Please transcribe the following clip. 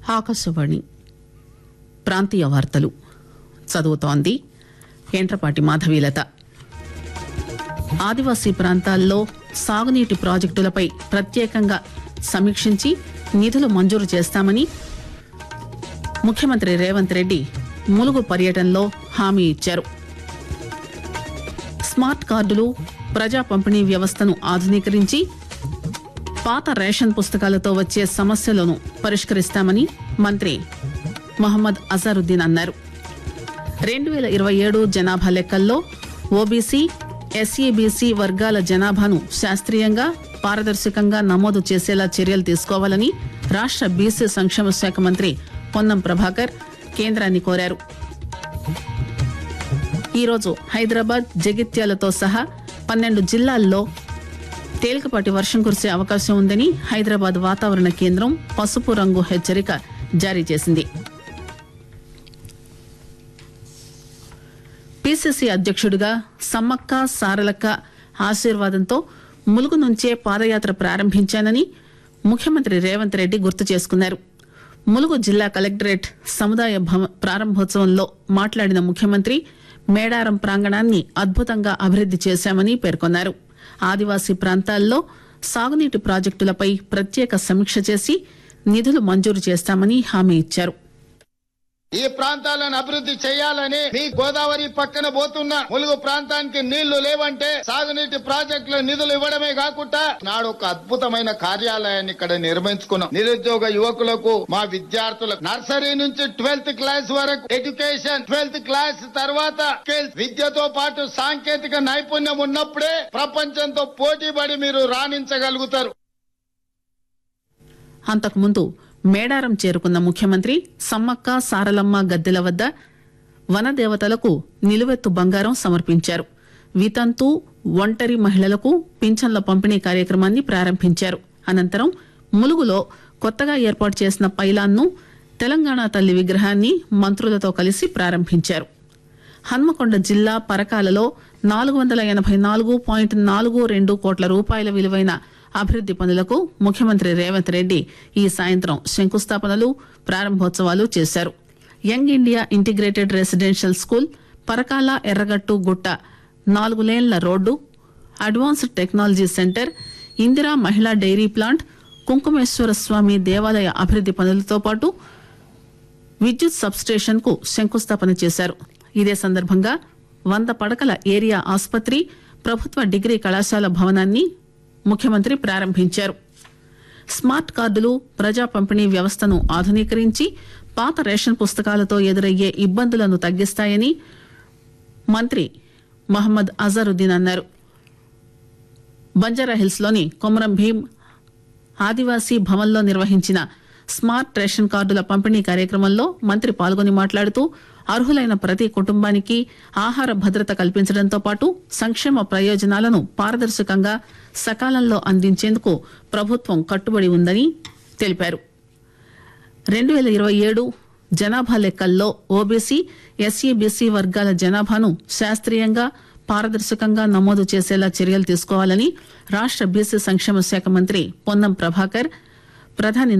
ఆకాశవాణి ప్రాంతీయ వార్తలు చదువుతోంది ఎంట్రపాటి మాధవీలత ఆదివాసీ ప్రాంతాల్లో సాగునీటి ప్రాజెక్టులపై ప్రత్యేకంగా సమీక్షించి నిధులు మంజూరు చేస్తామని ముఖ్యమంత్రి రేవంత్ రెడ్డి ములుగు పర్యటనలో హామీ ఇచ్చారు స్మార్ట్ కార్డులు ప్రజా పంపిణీ వ్యవస్థను ఆధునీకరించి పాత రేషన్ పుస్తకాలతో వచ్చే సమస్యలను పరిష్కరిస్తామని మంత్రి మహమ్మద్ అజారుద్దీన్ అన్నారు రెండు వేల ఇరవై ఏడు జనాభా లెక్కల్లో ఓబీసీ ఎస్ఈబీసీ వర్గాల జనాభాను శాస్త్రీయంగా పారదర్శకంగా నమోదు చేసేలా చర్యలు తీసుకోవాలని రాష్ట బీసీ సంక్షేమ శాఖ మంత్రి పొన్నం ప్రభాకర్ కేంద్రాన్ని కోరారు ఈరోజు హైదరాబాద్ జగిత్యాలతో సహా పన్నెండు జిల్లాల్లో తేలికపాటి వర్షం కురిసే అవకాశం ఉందని హైదరాబాద్ వాతావరణ కేంద్రం పసుపు రంగు హెచ్చరిక జారీ చేసింది పిసిసి అధ్యక్షుడిగా సమ్మక్క సారలక్క ఆశీర్వాదంతో ములుగు నుంచే పాదయాత్ర ప్రారంభించానని ముఖ్యమంత్రి రేవంత్ రెడ్డి గుర్తు చేసుకున్నారు ములుగు జిల్లా కలెక్టరేట్ సముదాయ భవ- ప్రారంభోత్సవంలో మాట్లాడిన ముఖ్యమంత్రి మేడారం ప్రాంగణాన్ని అద్భుతంగా అభివృద్ది చేశామని పేర్కొన్నారు ఆదివాసీ ప్రాంతాల్లో సాగునీటి ప్రాజెక్టులపై ప్రత్యేక సమీక్ష చేసి నిధులు మంజూరు చేస్తామని హామీ ఇచ్చారు ఈ ప్రాంతాలను అభివృద్ధి చేయాలని మీ గోదావరి పక్కన పోతున్న ములుగు ప్రాంతానికి నీళ్లు లేవంటే సాగునీటి ప్రాజెక్టుల నిధులు ఇవ్వడమే కాకుండా నాడు ఒక అద్భుతమైన కార్యాలయాన్ని ఇక్కడ నిర్మించుకున్నాం నిరుద్యోగ యువకులకు మా విద్యార్థులకు నర్సరీ నుంచి ట్వెల్త్ క్లాస్ వరకు ఎడ్యుకేషన్ ట్వెల్త్ క్లాస్ తర్వాత skills, విద్యతో పాటు సాంకేతిక నైపుణ్యం ఉన్నప్పుడే ప్రపంచంతో పోటీ పడి మీరు రాణించగలుగుతారు అంతకుముందు మేడారం చేరుకున్న ముఖ్యమంత్రి సమ్మక్క సారలమ్మ గద్దెల వద్ద వనదేవతలకు నిలువెత్తు బంగారం సమర్పించారు వితంతు ఒంటరి మహిళలకు పింఛన్ల పంపిణీ కార్యక్రమాన్ని ప్రారంభించారు అనంతరం ములుగులో కొత్తగా ఏర్పాటు చేసిన పైలాన్ను తెలంగాణ తల్లి విగ్రహాన్ని మంత్రులతో కలిసి ప్రారంభించారు హన్మకొండ జిల్లా పరకాలలో నాలుగు వందల ఎనభై నాలుగు పాయింట్ నాలుగు రెండు కోట్ల రూపాయల విలువైన అభివృద్ది పనులకు ముఖ్యమంత్రి రేవంత్ రెడ్డి ఈ సాయంత్రం శంకుస్థాపనలు ప్రారంభోత్సవాలు చేశారు young India integrated residential school Parakala Erragattu Gutta నాలుగు లేన్ల road advanced technology centre Indira Mahila dairy plant Kunkumeshwara స్వామి దేవాలయ అభివృద్ది పనులతో పాటు విద్యుత్ సబ్స్టేషన్ కు శంకుస్థాపన చేశారు ఇదే సందర్భంగా వంద పడకల ఏరియా ఆసుపత్రి ప్రభుత్వ డిగ్రీ కళాశాల భవనాన్ని ముఖ్యమంత్రి ప్రారంభించారు స్మార్ట్ కార్డులు ప్రజా పంపిణీ వ్యవస్థను ఆధునీకరించి పాత రేషన్ పుస్తకాలతో ఎదురయ్యే ఇబ్బందులను తగ్గిస్తాయని మంత్రి మహమ్మద్ అజరుద్దీన్ అన్నారు బంజారాహిల్స్ లోని కొమరం భీం ఆదివాసీ భవన్లో నిర్వహించిన స్మార్ట్ రేషన్ కార్డుల పంపిణీ కార్యక్రమంలో మంత్రి పాల్గొని మాట్లాడుతూ అర్హులైన ప్రతి కుటుంబానికి ఆహార భద్రత కల్పించడంతో పాటు సంక్షేమ ప్రయోజనాలను పారదర్శకంగా సకాలంలో అందించేందుకు ప్రభుత్వం కట్టుబడి ఉందని తెలిపారు రెండు వేల ఇరవై ఏడు జనాభా లెక్కల్లో ఓబీసీ ఎస్ఈబీసీ వర్గాల జనాభాను శాస్త్రీయంగా పారదర్శకంగా నమోదు చేసేలా చర్యలు తీసుకోవాలని రాష్ట బీసీ సంక్షేమ శాఖ మంత్రి పొన్నం ప్రభాకర్ ప్రధాని